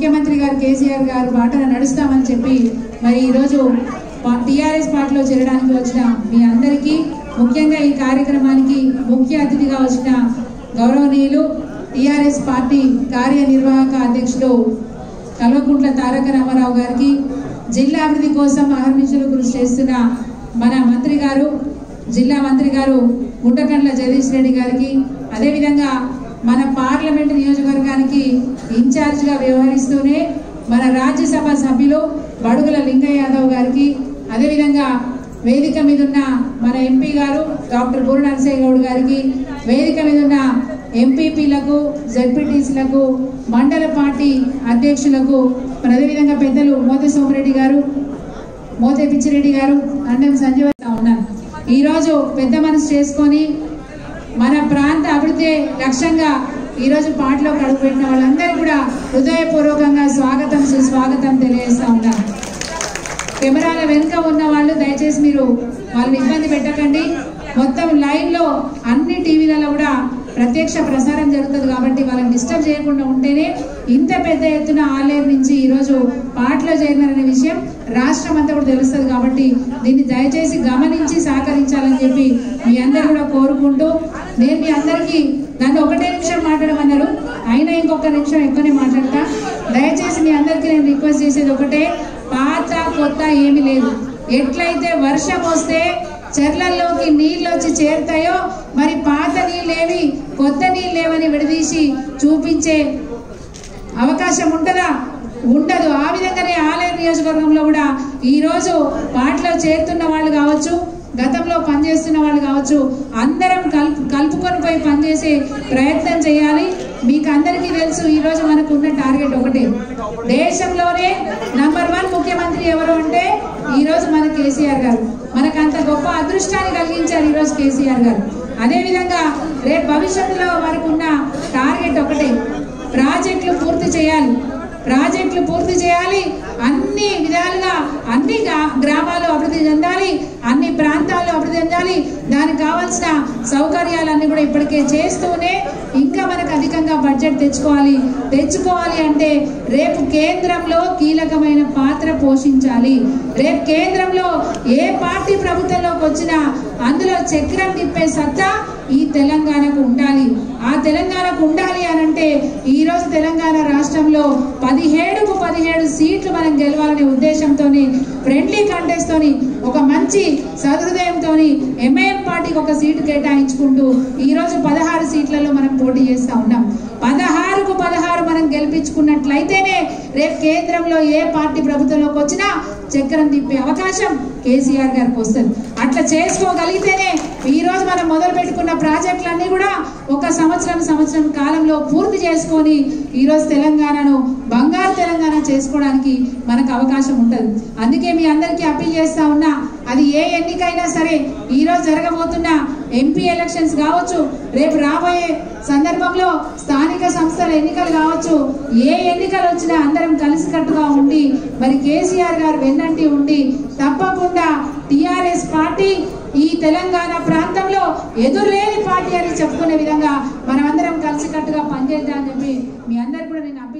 ముఖ్యమంత్రి గారు కేసీఆర్ గారు బాటన నడుస్తామని చెప్పి మరి ఈరోజు టీఆర్ఎస్ పార్టీలో చేరడానికి వచ్చిన మీ అందరికీ ముఖ్యంగా ఈ కార్యక్రమానికి ముఖ్య అతిథిగా వచ్చిన గౌరవనీయులు టీఆర్ఎస్ పార్టీ కార్యనిర్వాహక అధ్యక్షులు కల్వకుంట్ల తారక రామారావు గారికి జిల్లా అభివృద్ధి కోసం అహర్నిశలు కృషి చేస్తున్న మన మంత్రి గారు జిల్లా మంత్రి గారు గుంటకండ్ల జగదీష్ రెడ్డి గారికి అదేవిధంగా మన పార్లమెంట్ నియోజకవర్గానికి ఇన్ఛార్జిగా వ్యవహరిస్తూనే మన రాజ్యసభ సభ్యులు బడుగుల లింగయ్య యాదవ్ గారికి అదేవిధంగా వేదిక మీద ఉన్న మన ఎంపీ గారు డాక్టర్ బూర నరసయ్య గౌడ్ గారికి వేదిక మీద ఉన్న ఎంపీపీలకు జెడ్పీటీసీలకు మండల పార్టీ అధ్యక్షులకు మరి అదేవిధంగా పెద్దలు మోతే సోమరెడ్డి గారు మోతే పిచ్చిరెడ్డి గారు అండం సంజయ్ ఉన్నారు ఈరోజు పెద్ద మనసు చేసుకొని మన ప్రాంత అభివృద్ధి లక్ష్యంగా ఈరోజు పాటలో కడుగుపెట్టిన వాళ్ళందరికీ కూడా హృదయపూర్వకంగా స్వాగతం సుస్వాగతం తెలియజేస్తా ఉన్నారు కెమెరాల వెనుక ఉన్న వాళ్ళు దయచేసి మీరు వాళ్ళని ఇబ్బంది పెట్టకండి మొత్తం లైవ్ లో అన్ని టీవీలలో కూడా ప్రత్యక్ష ప్రసారం జరుగుతుంది కాబట్టి వాళ్ళని డిస్టర్బ్ చేయకుండా ఉంటేనే ఇంత పెద్ద ఎత్తున ఆలేరు నుంచి ఈరోజు పాటలో చేరినారనే విషయం రాష్ట్రం అంతా కూడా తెలుస్తుంది కాబట్టి దీన్ని దయచేసి గమనించి సహకరించాలని చెప్పి మీ అందరు కూడా కోరుకుంటూ నేను మీ అందరికీ నన్ను ఒకటే నిమిషం మాట్లాడమన్నారు అయినా ఇంకొక నిమిషం ఎక్కువనే మాట్లాడతా దయచేసి మీ అందరికీ నేను రిక్వెస్ట్ చేసేది ఒకటే పాత కొత్త ఏమీ లేదు ఎట్లయితే వర్షం వస్తే చెర్లల్లోకి నీళ్ళు వచ్చి చేరుతాయో మరి పాత నీళ్ళేవి కొత్త నీళ్ళేవని విడదీసి చూపించే అవకాశం ఉంటుందా ఉండదు ఆ విధంగానే ఆలయ నియోజకవర్గంలో కూడా ఈ రోజు పాటలో చేరుతున్న వాళ్ళు కావచ్చు గతంలో పనిచేస్తున్న వాళ్ళు కావచ్చు అందరం కలుపు కలుపుకొని పోయి పనిచేసే ప్రయత్నం చేయాలి మీకు అందరికీ తెలుసు ఈ రోజు మనకు ఉన్న టార్గెట్ ఒకటే దేశంలోనే నంబర్ వన్ ముఖ్యమంత్రి ఎవరు అంటే ఈ రోజు మన కేసీఆర్ గారు మనకు అంత గొప్ప అదృష్టాన్ని కలిగించారు ఈ రోజు కేసీఆర్ గారు అదే విధంగా రేపు భవిష్యత్తులో మనకు ఉన్న టార్గెట్ ఒకటే ప్రాజెక్టులు పూర్తి చేయాలి ప్రాజెక్టులు పూర్తి చేయాలి అన్ని విధాలుగా అన్ని గ్రా- గ్రామాలు అభివృద్ధి చెందాలి అన్ని ప్రాంతాలు అభివృద్ధి చెందాలి దానికి కావాల్సిన సౌకర్యాలన్నీ కూడా ఇప్పటికే చేస్తూనే ఇంకా మనకు అధికంగా బడ్జెట్ తెచ్చుకోవాలి తెచ్చుకోవాలి అంటే రేపు కేంద్రంలో కీలకమైన పాత్ర పోషించాలి రేపు కేంద్రంలో ఏ పార్టీ ప్రభుత్వంలోకి వచ్చినా అందులో చక్రం తిప్పే సత్తా ఈ తెలంగాణకు ఉండాలి ఆ తెలంగాణకు ఉండాలి అని అంటే ఈ రోజు తెలంగాణ రాష్ట్రంలో పదిహేడుకు పదిహేడు సీట్లు మనం గెలవాలనే ఉద్దేశంతో ఫ్రెండ్లీ కంటెస్ట్ తోని ఒక మంచి సహృదయంతో ఎంఐఎం పార్టీకి ఒక సీటు కేటాయించుకుంటూ ఈ రోజు పదహారు సీట్లలో మనం పోటీ చేస్తా ఉన్నాం పదహారుకు పదహారు మనం గెలిపించుకున్నట్లయితేనే రేపు కేంద్రంలో ఏ పార్టీ ప్రభుత్వంలోకి వచ్చినా చక్రం తిప్పే అవకాశం కేసీఆర్ గారికి వస్తుంది అట్లా చేసుకోగలిగితేనే ఈ రోజు మనం మొదలు పెట్టుకున్న ప్రాజెక్టులన్నీ కూడా ఒక సంవత్సరం సంవత్సరం కాలంలో పూర్తి చేసుకొని ఈ రోజు తెలంగాణను బంగారు తెలంగాణ చేసుకోవడానికి మనకు అవకాశం ఉంటుంది అందుకే మీ అందరికీ అప్పీల్ చేస్తా ఉన్నా అది ఏ ఎన్నికైనా సరే ఈ రోజు జరగబోతున్న ఎంపీ ఎలక్షన్స్ కావచ్చు రేపు రాబోయే సందర్భంలో స్థానిక సంస్థల ఎన్నికలు కావచ్చు ఏ ఎన్నికలు వచ్చినా అందరం కలిసికట్టుగా ఉండి మరి కేసీఆర్ గారు వెన్నంటి ఉండి తప్పకుండా టిఆర్ఎస్ పార్టీ ఈ తెలంగాణ ప్రాంతంలో ఎదురులేని పార్టీ అని చెప్పుకునే విధంగా మనమందరం కలిసికట్టుగా పనిచేద్దామని చెప్పి మీ అందరు కూడా నేను